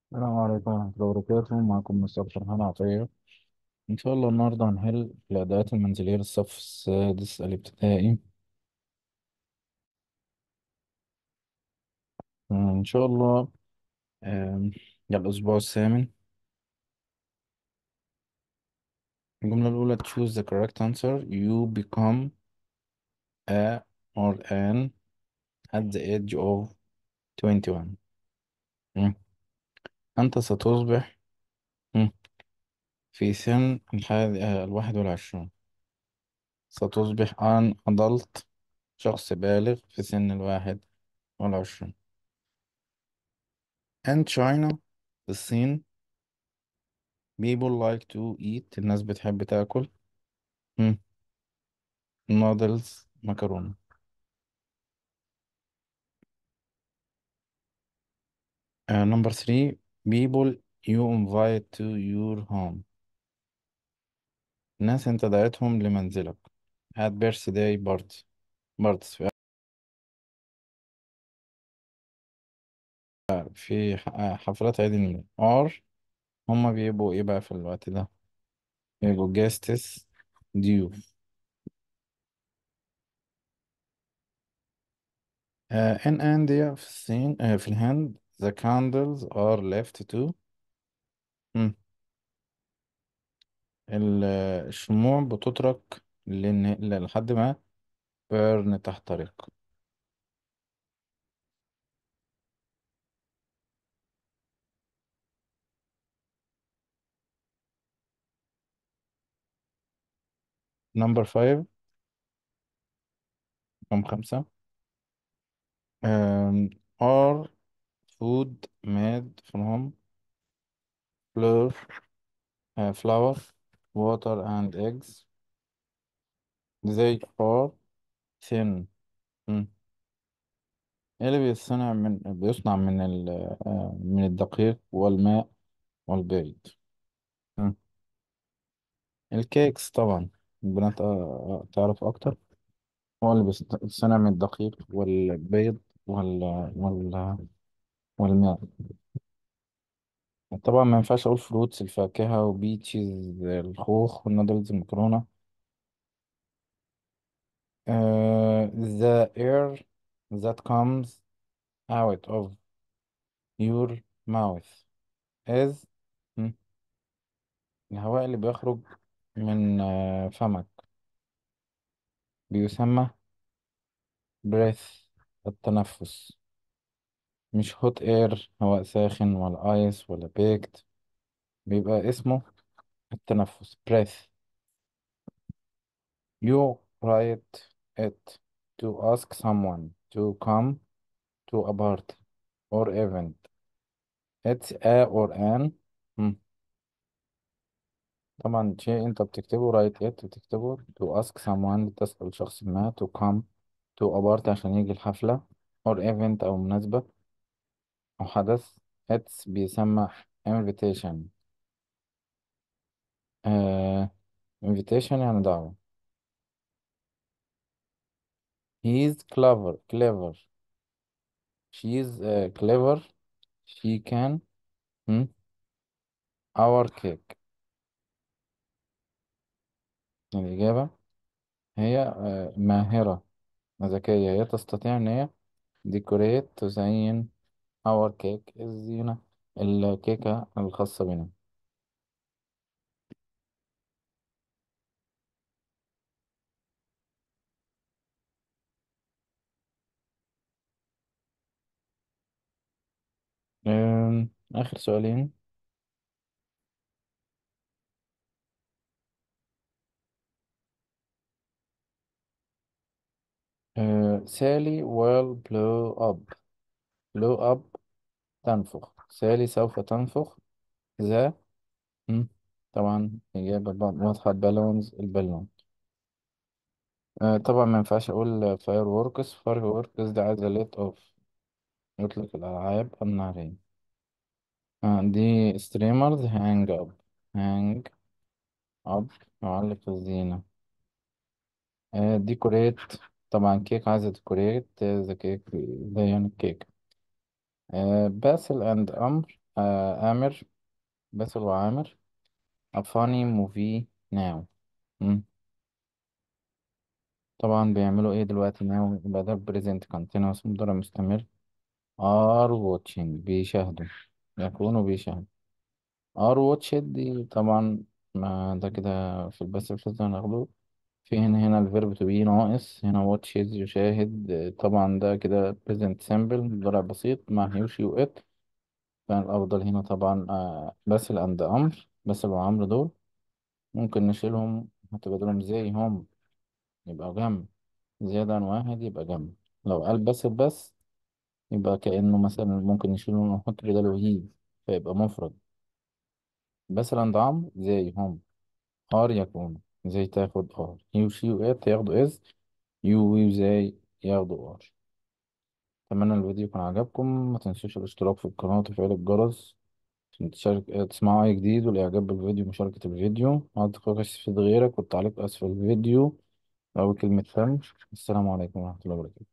السلام عليكم ورحمة الله وبركاته معكم مستر فرحان عطية إن شاء الله النهاردة هنحل الأدوات المنزلية للصف السادس الابتدائي إن شاء الله آم، ده الأسبوع الثامن الجملة الأولى choose the correct answer you become a or an at the age of 21 مم. أنت ستصبح مم. في سن الحادي آه، الواحد والعشرون ستصبح an adult شخص بالغ في سن الواحد والعشرين and China في الصين people like to eat الناس بتحب تاكل مم. noodles مكرونة uh, number three people you invite to your home ناس انت دعيتهم لمنزلك at birthday party parties في في ح- حفلات عيد الميلاد or هما بيبقوا ايه بقى في الوقت ده بيبقوا guests ضيوف uh, in India في الصين uh, في الهند the candles are left to مم. ال- الشموع بتترك لن- لحد ما بيرن تحترق نمبر فايف رقم خمسة um, are food made from flour, uh, flour, water and eggs they are thin مم. ايه اللي بيصنع من بيصنع من ال... آه، من الدقيق والماء والبيض مم. الكيكس طبعا البنات آه، آه، تعرف اكتر هو اللي بيصنع من الدقيق والبيض وال... وال... والماء طبعا ما ينفعش اقول فروتس الفاكهة وبيتشز الخوخ والنودلز المكرونة uh, the air that comes out of your mouth is م? الهواء اللي بيخرج من آه، فمك بيسمى breath التنفس مش hot air هواء ساخن ولا ايس ولا baked بيبقى اسمه التنفس breath you write it to ask someone to come to a party or event it's a or an مم. طبعا شيء انت بتكتبه write it بتكتبه to ask someone تسأل شخص ما to come to a party عشان يجي الحفلة or event أو مناسبة أو حدث it's بيسمى invitation آه invitation يعني دعوة he's clever clever she's uh, clever she can hmm, our cake الإجابة هي آه ماهرة ذكية هي تستطيع إن هي decorate تزين our cake الزينة الكيكة الخاصة بنا آم، آخر سؤالين آه، سالي will blow up blow up تنفخ سالي سوف تنفخ ذا مم، طبعا إجابة ب- واضحة بالونز البالون آه، طبعا ما ينفعش أقول فاير ووركس فاير ووركس ده عايز ليت أوف يطلق الألعاب النارية آه، دي ستريمرز هانج أب هانج أب معلق الزينة آه، ديكوريت طبعا كيك عايزة ديكوريت ذا كيك زين الكيك آه، باسل أند أمر آه آمر باسل وعامر A funny movie now مم. طبعا بيعملوا ايه دلوقتي now يبقى ده present continuous مضارع مستمر are watching بيشاهدوا يكونوا بيشاهدوا are watched دي طبعا ما ده كده في البث الفلسطيني هناخده في هنا هنا الفيرب to be ناقص هنا watches يشاهد طبعا ده كده present simple مضارع بسيط مع he و she و it كان الأفضل هنا طبعا آه، باسل أند أمر باسل وعمرو دول ممكن نشيلهم هتبقى زي هم يبقى جمع زيادة عن واحد يبقى جمع لو قال بس بس يبقى كأنه مثلا ممكن نشيله ونحط بداله هي فيبقى مفرد بس عند عمرو زي هم ار يكون زي تاخد ار هي وشي وات ياخدوا از يو وي وزي ياخدوا ار أتمنى الفيديو يكون عجبكم ما تنسوش الاشتراك في القناة وتفعيل الجرس عشان تشارك تسمعوا أي جديد والإعجاب بالفيديو مشاركة الفيديو أعتقد يستفيد غيرك والتعليق أسفل الفيديو أو كلمة فم السلام عليكم ورحمة الله وبركاته